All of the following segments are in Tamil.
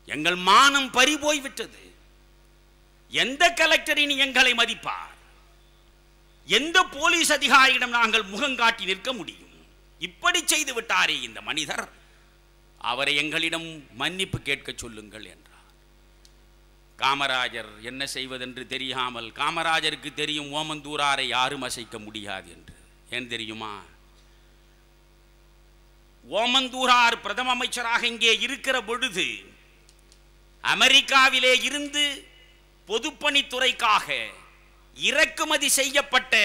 எங்கள் மானம் பறி போய்விட்டது எந்த கலெக்டர் இனி எங்களை மதிப்பார் எந்த போலீஸ் அதிகாரியிடம் நாங்கள் முகங்காட்டி நிற்க முடியும் இப்படி செய்து விட்டாரே இந்த மனிதர் அவரை எங்களிடம் மன்னிப்பு கேட்க சொல்லுங்கள் என்றார் காமராஜர் என்ன செய்வதென்று தெரியாமல் காமராஜருக்கு தெரியும் ஓமந்தூராரை யாரும் அசைக்க முடியாது என்று ஏன் தெரியுமா ஓமந்தூரார் பிரதம அமைச்சராக இங்கே இருக்கிற பொழுது அமெரிக்காவிலே இருந்து பொதுப்பணித்துறைக்காக இறக்குமதி செய்யப்பட்ட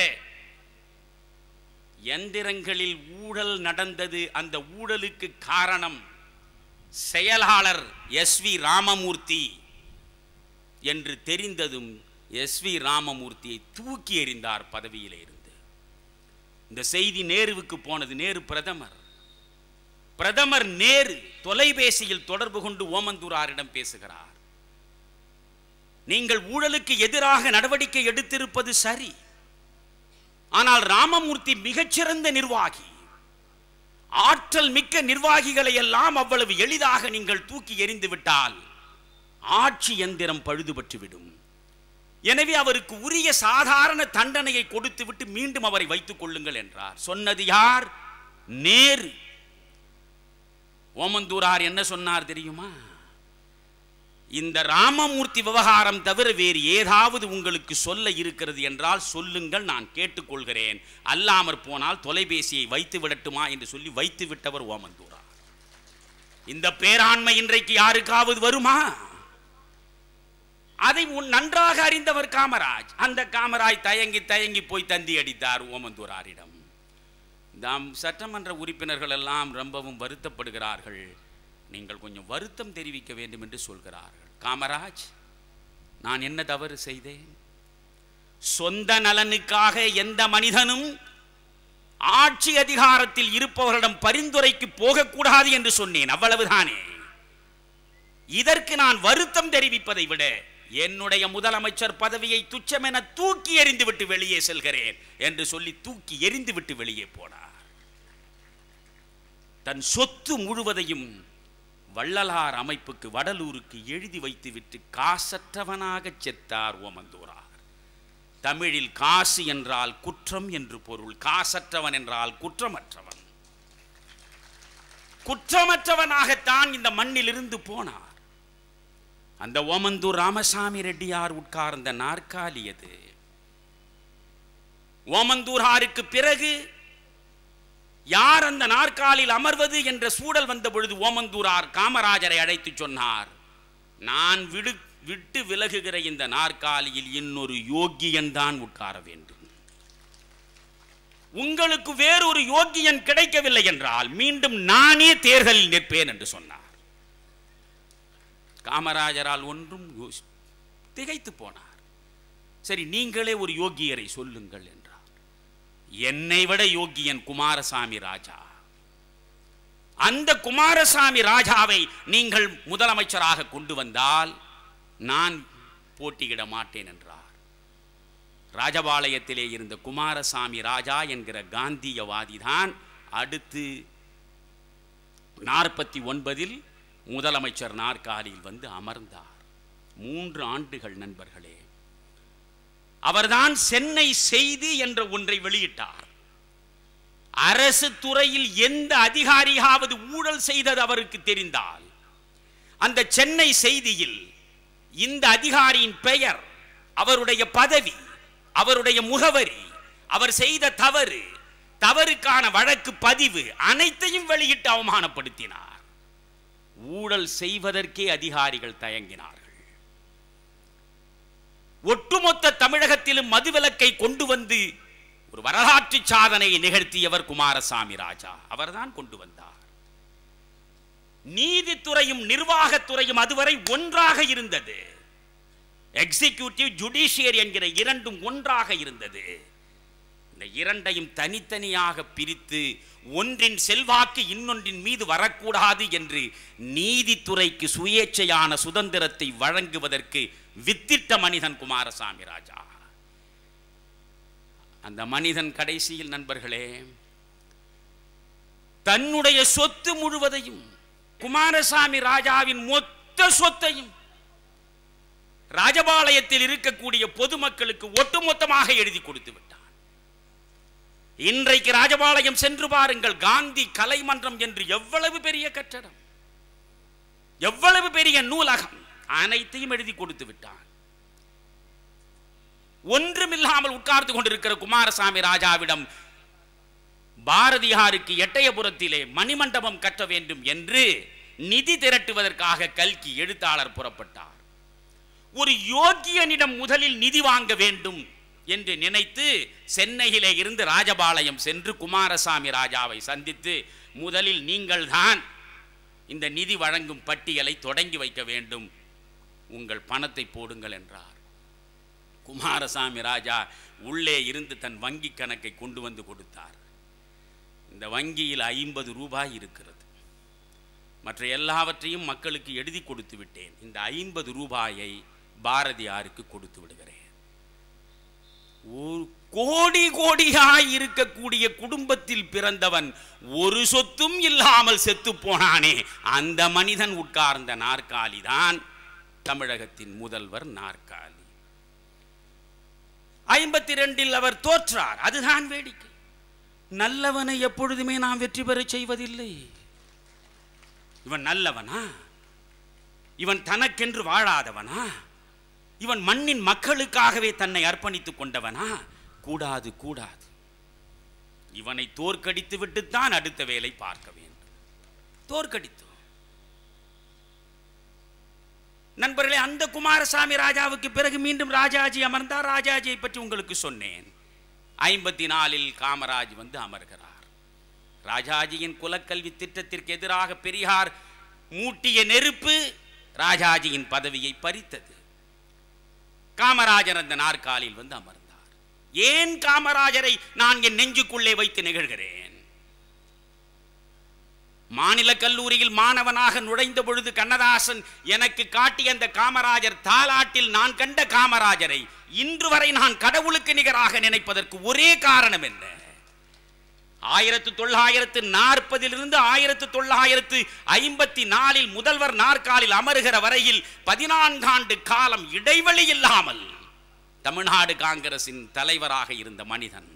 எந்திரங்களில் ஊழல் நடந்தது அந்த ஊழலுக்கு காரணம் செயலாளர் எஸ் வி ராமமூர்த்தி என்று தெரிந்ததும் எஸ் வி ராமமூர்த்தியை தூக்கி எறிந்தார் பதவியிலே இருந்து இந்த செய்தி நேருவுக்கு போனது நேரு பிரதமர் பிரதமர் நேரு தொலைபேசியில் தொடர்பு கொண்டு ஓமந்தூராரிடம் பேசுகிறார் நீங்கள் ஊழலுக்கு எதிராக நடவடிக்கை எடுத்திருப்பது சரி ஆனால் ராமமூர்த்தி மிகச்சிறந்த நிர்வாகி ஆற்றல் மிக்க நிர்வாகிகளை எல்லாம் அவ்வளவு எளிதாக நீங்கள் தூக்கி எறிந்து விட்டால் ஆட்சி எந்திரம் பழுதுபட்டுவிடும் எனவே அவருக்கு உரிய சாதாரண தண்டனையை கொடுத்துவிட்டு மீண்டும் அவரை வைத்துக் கொள்ளுங்கள் என்றார் சொன்னது யார் நேரு ஓமந்தூரார் என்ன சொன்னார் தெரியுமா இந்த ராமமூர்த்தி விவகாரம் தவிர வேறு ஏதாவது உங்களுக்கு சொல்ல இருக்கிறது என்றால் சொல்லுங்கள் நான் கேட்டுக்கொள்கிறேன் அல்லாமற் போனால் தொலைபேசியை வைத்து விடட்டுமா என்று சொல்லி வைத்து விட்டவர் ஓமந்தூரா இந்த பேராண்மை இன்றைக்கு யாருக்காவது வருமா அதை உன் நன்றாக அறிந்தவர் காமராஜ் அந்த காமராஜ் தயங்கி தயங்கி போய் தந்தி அடித்தார் ஓமந்தூராரிடம் தாம் சட்டமன்ற உறுப்பினர்கள் எல்லாம் ரொம்பவும் வருத்தப்படுகிறார்கள் நீங்கள் கொஞ்சம் வருத்தம் தெரிவிக்க வேண்டும் என்று சொல்கிறார்கள் காமராஜ் நான் என்ன தவறு செய்தேன் சொந்த நலனுக்காக எந்த மனிதனும் ஆட்சி அதிகாரத்தில் இருப்பவரிடம் பரிந்துரைக்கு போகக்கூடாது என்று சொன்னேன் அவ்வளவுதானே இதற்கு நான் வருத்தம் தெரிவிப்பதை விட என்னுடைய முதலமைச்சர் பதவியை துச்சமென தூக்கி எறிந்து விட்டு வெளியே செல்கிறேன் என்று சொல்லி தூக்கி எறிந்து விட்டு வெளியே போனார் தன் சொத்து முழுவதையும் வள்ளலார் அமைப்புக்கு வடலூருக்கு எழுதி வைத்துவிட்டு காசற்றவனாக செத்தார் ஓமந்தூரார் தமிழில் காசு என்றால் குற்றம் என்று பொருள் காசற்றவன் என்றால் குற்றமற்றவன் குற்றமற்றவனாகத்தான் இந்த மண்ணிலிருந்து போனார் அந்த ஓமந்தூர் ராமசாமி ரெட்டியார் உட்கார்ந்த நாற்காலி அது ஓமந்தூராருக்கு பிறகு யார் அந்த நாற்காலில் அமர்வது என்ற சூழல் வந்த பொழுது ஓமந்தூரார் காமராஜரை அழைத்து சொன்னார் நான் விடு விட்டு விலகுகிற இந்த நாற்காலியில் இன்னொரு யோக்கியன் தான் உட்கார வேண்டும் உங்களுக்கு வேறொரு யோக்கியன் கிடைக்கவில்லை என்றால் மீண்டும் நானே தேர்தலில் நிற்பேன் என்று சொன்னார் காமராஜரால் ஒன்றும் யோசி- திகைத்து போனார் சரி நீங்களே ஒரு யோகியரை சொல்லுங்கள் என்றார் என்னை விட யோகியன் குமாரசாமி ராஜா அந்த குமாரசாமி ராஜாவை நீங்கள் முதலமைச்சராக கொண்டு வந்தால் நான் போட்டியிட மாட்டேன் என்றார் ராஜபாளையத்திலே இருந்த குமாரசாமி ராஜா என்கிற காந்தியவாதி தான் அடுத்து நாற்பத்தி ஒன்பதில் முதலமைச்சர் நாற்காலியில் வந்து அமர்ந்தார் மூன்று ஆண்டுகள் நண்பர்களே அவர்தான் சென்னை செய்தி என்ற ஒன்றை வெளியிட்டார் அரசு துறையில் எந்த அதிகாரியாவது ஊழல் செய்தது அவருக்கு தெரிந்தால் அந்த சென்னை செய்தியில் இந்த அதிகாரியின் பெயர் அவருடைய பதவி அவருடைய முகவரி அவர் செய்த தவறு தவறுக்கான வழக்கு பதிவு அனைத்தையும் வெளியிட்டு அவமானப்படுத்தினார் ஊழல் செய்வதற்கே அதிகாரிகள் தயங்கினார்கள் ஒட்டுமொத்த தமிழகத்திலும் மதுவிலக்கை கொண்டு வந்து ஒரு வரலாற்று சாதனையை நிகழ்த்தியவர் குமாரசாமி ராஜா அவர்தான் கொண்டு வந்தார் நீதித்துறையும் நிர்வாகத்துறையும் அதுவரை ஒன்றாக இருந்தது எக்ஸிகியூட்டிவ் ஜுடிஷியரி என்கிற இரண்டும் ஒன்றாக இருந்தது இந்த இரண்டையும் தனித்தனியாக பிரித்து ஒன்றின் செல்வாக்கு இன்னொன்றின் மீது வரக்கூடாது என்று நீதித்துறைக்கு சுயேட்சையான சுதந்திரத்தை வழங்குவதற்கு வித்திட்ட மனிதன் குமாரசாமி ராஜா அந்த மனிதன் கடைசியில் நண்பர்களே தன்னுடைய சொத்து முழுவதையும் குமாரசாமி ராஜாவின் மொத்த மொத்த சொத்தையும் ராஜபாளையத்தில் இருக்கக்கூடிய பொதுமக்களுக்கு ஒட்டுமொத்தமாக எழுதி கொடுத்து விட்டான் இன்றைக்கு ராஜபாளையம் சென்று பாருங்கள் காந்தி கலைமன்றம் என்று எவ்வளவு பெரிய கட்டடம் எவ்வளவு பெரிய நூலகம் அனைத்தையும் எழுதி கொடுத்து விட்டான் ஒன்றுமில்லாமல் உட்கார்ந்து கொண்டிருக்கிற குமாரசாமி ராஜாவிடம் பாரதியாருக்கு எட்டயபுரத்திலே மணிமண்டபம் கட்ட வேண்டும் என்று நிதி திரட்டுவதற்காக கல்கி எழுத்தாளர் புறப்பட்டார் ஒரு யோக்கியனிடம் முதலில் நிதி வாங்க வேண்டும் என்று நினைத்து சென்னையிலே இருந்து ராஜபாளையம் சென்று குமாரசாமி ராஜாவை சந்தித்து முதலில் நீங்கள்தான் இந்த நிதி வழங்கும் பட்டியலை தொடங்கி வைக்க வேண்டும் உங்கள் பணத்தை போடுங்கள் என்றார் குமாரசாமி ராஜா உள்ளே இருந்து தன் வங்கி கணக்கை கொண்டு வந்து கொடுத்தார் இந்த வங்கியில் ஐம்பது ரூபாய் இருக்கிறது மற்ற எல்லாவற்றையும் மக்களுக்கு எழுதி கொடுத்து விட்டேன் இந்த ஐம்பது ரூபாயை பாரதியாருக்கு கொடுத்து விடுகிறேன் ஒரு கோடி கோடியாய் இருக்கக்கூடிய குடும்பத்தில் பிறந்தவன் ஒரு சொத்தும் இல்லாமல் செத்து போனானே அந்த மனிதன் உட்கார்ந்த நாற்காலி தான் தமிழகத்தின் முதல்வர் நாற்காலி ஐம்பத்தி ரெண்டில் அவர் தோற்றார் அதுதான் வேடிக்கை நல்லவனை எப்பொழுதுமே நாம் வெற்றி பெறச் செய்வதில்லை இவன் நல்லவனா இவன் தனக்கென்று வாழாதவனா இவன் மண்ணின் மக்களுக்காகவே தன்னை அர்ப்பணித்துக் கொண்டவனா கூடாது கூடாது இவனை தோற்கடித்து விட்டுத்தான் அடுத்த வேலை பார்க்க வேண்டும் தோற்கடித்தோம் நண்பர்களே அந்த குமாரசாமி ராஜாவுக்கு பிறகு மீண்டும் ராஜாஜி அமர்ந்தார் ராஜாஜியை பற்றி உங்களுக்கு சொன்னேன் ஐம்பத்தி நாலில் காமராஜ் வந்து அமர்கிறார் ராஜாஜியின் குலக்கல்வி திட்டத்திற்கு எதிராக பெரியார் மூட்டிய நெருப்பு ராஜாஜியின் பதவியை பறித்தது காமராஜர் அந்த நாற்காலில் வந்து அமர்ந்தார் ஏன் காமராஜரை நான் என் நெஞ்சுக்குள்ளே வைத்து நிகழ்கிறேன் மாநில கல்லூரியில் மாணவனாக நுழைந்த பொழுது கண்ணதாசன் எனக்கு காட்டிய அந்த காமராஜர் தாலாட்டில் நான் கண்ட காமராஜரை இன்று வரை நான் கடவுளுக்கு நிகராக நினைப்பதற்கு ஒரே காரணம் என்ன ஆயிரத்து தொள்ளாயிரத்து நாற்பதிலிருந்து ஆயிரத்து தொள்ளாயிரத்து ஐம்பத்தி நாலில் முதல்வர் நாற்காலில் அமருகிற வரையில் பதினான்காண்டு காலம் இடைவெளி இல்லாமல் தமிழ்நாடு காங்கிரசின் தலைவராக இருந்த மனிதன்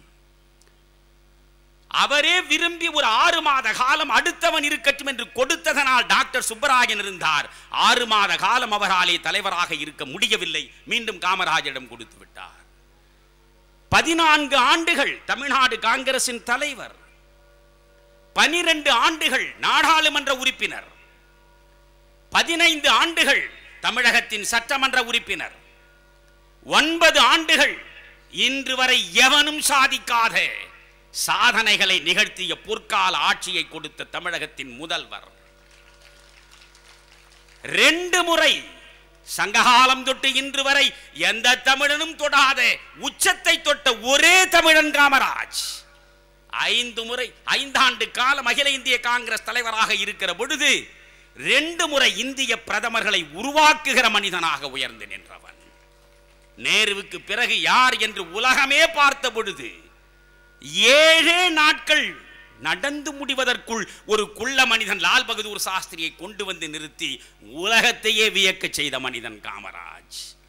அவரே விரும்பி ஒரு ஆறு மாத காலம் அடுத்தவன் இருக்கட்டும் என்று கொடுத்ததனால் டாக்டர் சுப்பராயன் இருந்தார் ஆறு மாத காலம் அவராலே தலைவராக இருக்க முடியவில்லை மீண்டும் காமராஜரிடம் கொடுத்து விட்டார் பதினான்கு ஆண்டுகள் தமிழ்நாடு காங்கிரசின் தலைவர் பனிரெண்டு ஆண்டுகள் நாடாளுமன்ற உறுப்பினர் பதினைந்து ஆண்டுகள் தமிழகத்தின் சட்டமன்ற உறுப்பினர் ஒன்பது ஆண்டுகள் இன்று வரை எவனும் சாதிக்காத சாதனைகளை நிகழ்த்திய பொற்கால ஆட்சியை கொடுத்த தமிழகத்தின் முதல்வர் ரெண்டு முறை சங்ககாலம் தொட்டு இன்று வரை எந்த தமிழனும் தொடாத உச்சத்தை தொட்ட ஒரே தமிழன் காமராஜ் ஐந்து முறை ஐந்தாண்டு காலம் அகில இந்திய காங்கிரஸ் தலைவராக இருக்கிற பொழுது ரெண்டு முறை இந்திய பிரதமர்களை உருவாக்குகிற மனிதனாக உயர்ந்து நின்றவன் நேருவுக்கு பிறகு யார் என்று உலகமே பார்த்த பொழுது ஏழே நாட்கள் நடந்து முடிவதற்குள் ஒரு குள்ள மனிதன் லால் பகதூர் சாஸ்திரியை கொண்டு வந்து நிறுத்தி உலகத்தையே வியக்க செய்த மனிதன் காமராஜ்